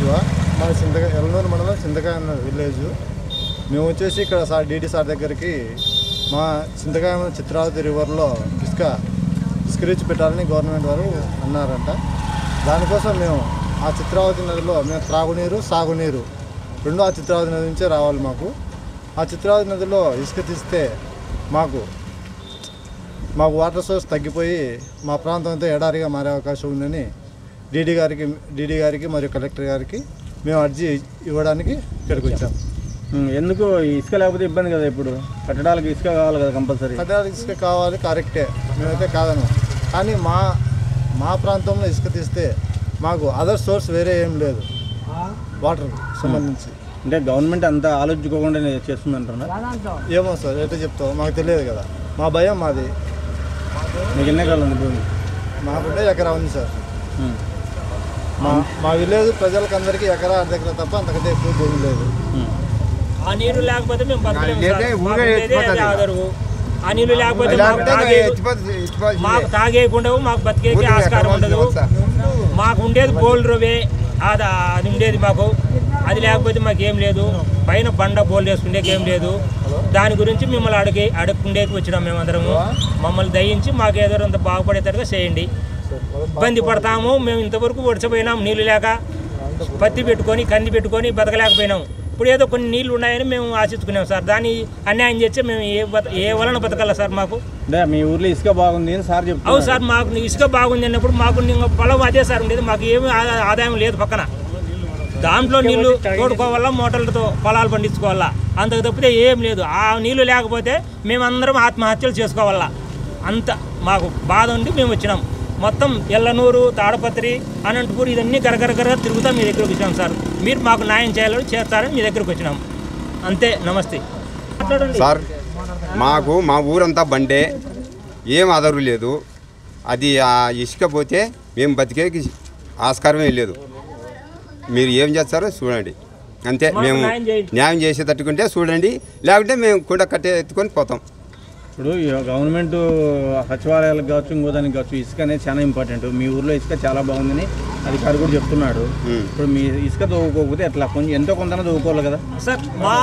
శివ మా చింతక ఎల్లనూరు మండలం చింతకాయ అన్న విలేజ్ మేము వచ్చేసి ఇక్కడ సార్ డీడీ సార్ దగ్గరికి మా చింతకాయ చిత్రావతి రివర్లో ఇసుక ఇసుక రీచ్ పెట్టాలని గవర్నమెంట్ వారు అన్నారంట దానికోసం మేము ఆ చిత్రావతి నదిలో మేము త్రాగునీరు సాగునీరు రెండు ఆ చిత్రావతి నది నుంచే రావాలి మాకు ఆ చిత్రావతి నదిలో ఇసుక తీస్తే మాకు మాకు వాటర్ సోర్స్ తగ్గిపోయి మా ప్రాంతం అంతా ఎడారిగా మారే అవకాశం ఉందని డీడీ గారికి డీడీ గారికి మరియు కలెక్టర్ గారికి మేము అర్జీ ఇవ్వడానికి ఇక్కడికి వచ్చాం ఉమ్, ఎందుకు ఈ ఇసుక లేకపోతే ఇబ్బంది కదా ఇప్పుడు కట్టడాలకు ఇసుక కావాలి కదా కంపల్సరీ కట్టడానికి ఇసుక కావాలి కరెక్టే మేమైతే కాదను కానీ మా మా ప్రాంతంలో ఇసుక తీస్తే మాకు అదర్ సోర్స్ వేరే ఏం లేదు వాటర్ సంబంధించి అంటే గవర్నమెంట్ అంతా ఆలోచించుకోకుండా చేస్తుందంటున్నా ఏమో సార్ ఎట్లా చెప్తావు మాకు తెలియదు కదా మా భయం మాది మీకు ఎన్ని ఎకరాలు ఉంది భూమి మాకుంటే ఎకరా ఉంది సార్ ఉమ్, మా మా విలేజ్ ప్రజలకు అందరికీ ఎకరా అర్ధ ఎకరా తప్ప అంతకంటే ఎక్కువ భూమి లేదు ఉమ్. ఆ నీరు లేకపోతే మేము బతకలేము లేదే, సార్. ఊరే మాకు ఉండేదే ఎత్తిపోతుంది. అది ఆధారము. ఆ నీళ్ళు లేకపోతే మాకు లేకపోతే తాగే ఎత్తిపోతుంది, ఎత్తిపోతుంది. మాకు తాగేయకుండా మాకు బతికేకి ఊరికి ఆస్కారం ఎక్కడ ఉండదు వస్తా? మాకు ఉండేది బోల్ రవే అది అది ఉండేది మాకు అది లేకపోతే మాకు ఏం లేదు పైన బండ బోల్ వేసుకునేకి ఏం లేదు దాని గురించి మిమ్మల్ని అడిగి అడుక్కుండేకి వచ్చినాం మేమందరము మమ్మల్ని దయించి మాకు ఏదో అంత బాగుపడేటట్టుగా చేయండి ఇబ్బంది పడతాము మేము ఇంతవరకు వడిచిపోయినాం నీళ్ళు లేక పత్తి పెట్టుకొని కంది పెట్టుకొని బతకలేకపోయినాం ఇప్పుడు ఏదో కొన్ని నీళ్లు ఉన్నాయని మేము ఆశించుకున్నాం సార్ దాన్ని అన్యాయం చేస్తే మేము ఏ బత ఏ వలన బతకాల సార్ మాకు అంటే మీ ఊర్లో ఇసుక బాగుంది అని సార్ అవును చెప్తున్నారు సార్ మాకు ఇసుక బాగుంది అన్నప్పుడు మాకు ఇంకా పొలం అదే సార్ ఉండేది మాకు ఏమి ఆదా- ఆదాయం లేదు పక్కన దాంట్లో నీళ్లు తోడుకోవాలా మోటార్లతో పొలాలు పండించుకోవాలా అంతకు తప్పితే ఏం లేదు ఆ నీళ్లు లేకపోతే మేమందరం ఆత్మహత్యలు చేసుకోవాలా అంత మాకు బాధ ఉండి మేము వచ్చినాం మొత్తం ఎల్లనూరు తాడపత్రి అనంతపూర్ ఇదన్నీ గరగరగర తిరుగుతా మీ దగ్గరకు వచ్చినాం సార్ మీరు మాకు న్యాయం చేయాలని చేస్తారని మీ దగ్గరకు వచ్చినాం అంతే నమస్తే మాట్లాడండి సార్ మాకు మా ఊరంతా బండే ఏం ఆధారం లేదు అది ఆ ఇసుక పోతే మేము బతికేకి ఆస్కారమే లేదు మీరు ఏం చేస్తారో చూడండి అంతే మాకు మేము న్యాయం చేయండి. న్యాయం చేసేటట్టుకుంటే చూడండి లేకుంటే మేము కూడా కట్టే ఎత్తుకొని పోతాం ఇప్పుడు ఈ గవర్నమెంట్ సచివాలయాలకు కావచ్చు ఇంకో దానికి కావచ్చు ఇసుక అనేది చాలా ఇంపార్టెంట్ మీ ఊర్లో ఇసుక చాలా బాగుందని అధికారి కూడా చెప్తున్నాడు ఉమ్. ఇప్పుడు మీ ఇసుక తవ్వుకోకపోతే ఎట్లా కొంచెం ఎంతో కొంత తవ్వుకోవాలి కదా సార్ మా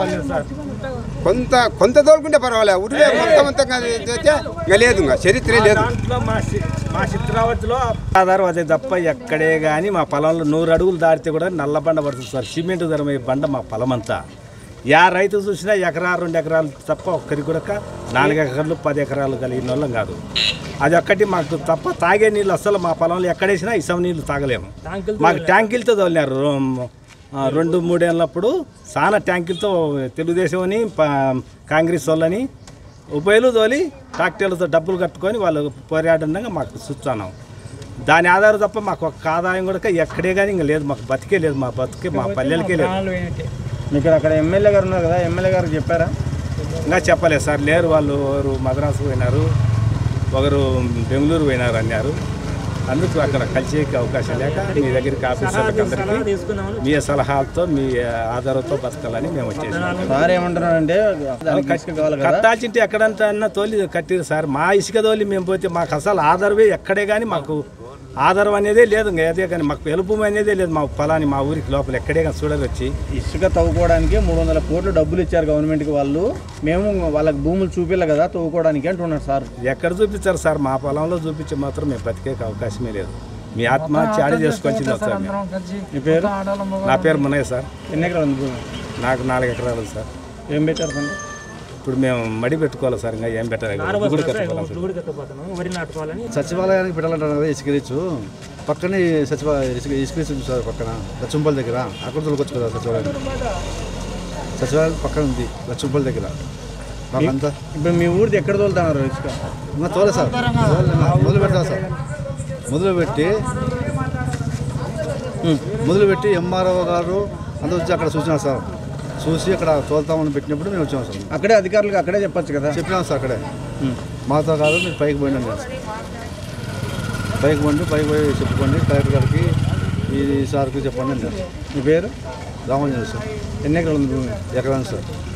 కొంత కొంత తోలుకుంటే పర్వాలే ఊరిలో మొత్తం అంతా ఇంకా చేస్తే ఇంకా లేదు ఇంకా చరిత్రే లేదు దాంట్లో మా చి- మా చిత్రావతిలో ఆధారం అదే తప్ప ఎక్కడే కానీ మా పొలంలో నూరు అడుగులు దాటితే కూడా నల్ల బండ పడుతుంది సార్ సిమెంట్ ధరమే బండ మా పొలం అంతా యా రైతు చూసినా ఎకరా రెండు ఎకరాలు తప్ప ఒక్కరికి కూడా నాలుగు ఎకరాలు పది ఎకరాలు కలిగిన వాళ్ళం కాదు అది ఒక్కటి మాకు తప్ప తాగే నీళ్ళు అసలు మా పొలంలో ఎక్కడేసినా ఇసం నీళ్ళు తాగలేము మాకు ట్యాంకులతో తోలినారు రో- ఆ, రెండు మూడేళ్ళప్పుడు చాలా ట్యాంకులతో తెలుగుదేశం అని ప- కాంగ్రెస్ వాళ్ళని ఉపయోలు తోలి ట్రాక్టర్లతో డబ్బులు కట్టుకొని వాళ్ళు పోరాడంగా మాకు చూస్తున్నాం దాని ఆధారం తప్ప మాకు ఒక్క ఆదాయం కూడా ఎక్కడే కానీ ఇంకా లేదు మాకు బతికే లేదు మా బతికే మా పల్లెలకే లేదు మీకు అక్కడ ఎమ్మెల్యే గారు ఉన్నారు కదా ఎమ్మెల్యే గారికి చెప్పారా ఇంకా చెప్పలేదు సార్ లేరు వాళ్ళు ఒకరు మద్రాసు పోయినారు ఒకరు బెంగళూరు పోయినారు అన్నారు అందుకు అక్కడ కలిసేకి అవకాశం లేక మీ దగ్గరికి ఆఫీసర్లకు అందరికీ తీసుకుందామని మీ సలహాలతో మీ ఆధారంతో బతకాలని మేము వచ్చేసాం సార్ ఏమంటున్నారంటే దానికి ఇసుక కావాలి కదా కట్టాల్సింటే ఎక్కడంతా అన్న తోలి కట్టిరు సార్ మా ఇసుక తోలి మేము పోతే మాకు అసలు ఆధారమే ఎక్కడే కానీ మాకు ఆధారం అనేదే లేదు ఇంకా అదే కానీ మాకు ఎలుపు అనేదే లేదు మా పొలాన్ని మా ఊరికి లోపల ఎక్కడే కానీ చూడరు వచ్చి ఇసుక తవ్వుకోవడానికి మూడు వందల కోట్లు డబ్బులు ఇచ్చారు గవర్నమెంట్కి వాళ్ళు మేము వాళ్ళకి భూములు చూపిల్ల కదా తవ్వుకోవడానికి అంటున్నారు సార్ ఎక్కడ చూపించారు సార్ మా పొలంలో చూపించి మాత్రం మేము బతికే అవకాశమే లేదు మీ ఆత్మహత్య ఆడి చేసుకొచ్చింది సార్ మేము. మీ పేరు నా పేరు మునయ్య సార్ ఎన్ని ఎకరాలు ఉంది భూమి నాకు నాలుగు ఎకరాలు సార్ ఏం పెట్టారు సార్ ఇప్పుడు మేము మడి పెట్టుకోవాలి సార్ ఇంకా ఏం పెట్టాలి గుడి కట్టుకోవాలి సార్. ఊడికెత్తపోతున్నాం వరి నాటుకోవాలని సచివాలయానికి పెట్టాలంటారు కదా ఇసుక రీచు పక్కనే సచివాలయ ఇసుక ఇసుక రీచ్ ఉంది సార్ పక్కన లక్ష్మపల్లి దగ్గర అక్కడ తొలగొచ్చు కదా సచివాలయం సచివాలయం పక్కన ఉంది లక్ష్మపల్లి దగ్గర మాకంతా ఇప్పుడు మీ ఊరిది ఎక్కడ తోలుతున్నారు ఇసుక ఇంకా తోలే సార్ తోలే, ఇంకా మొదలు పెట్టాలి సార్ మొదలు పెట్టి మొదలు పెట్టి ఎంఆర్ఓ గారు అందరూ వచ్చి అక్కడ చూసినారు సార్ చూసి అక్కడ తోలుతామని పెట్టినప్పుడు మేము వచ్చాము సార్ అక్కడే అధికారులకు అక్కడే చెప్పొచ్చు కదా చెప్పినాం సార్ అక్కడే మాతో కాదు మీరు పైకి పోయినా సార్ పైకి పోండి పైకి పోయి చెప్పుకోండి కలెక్టర్ గారికి ఈ సార్కి చెప్పండి అన్నారు మీ పేరు రామాంజన్ సార్ ఎన్ని ఎకరాలు ఉంది భూమి ఎక్కడ సార్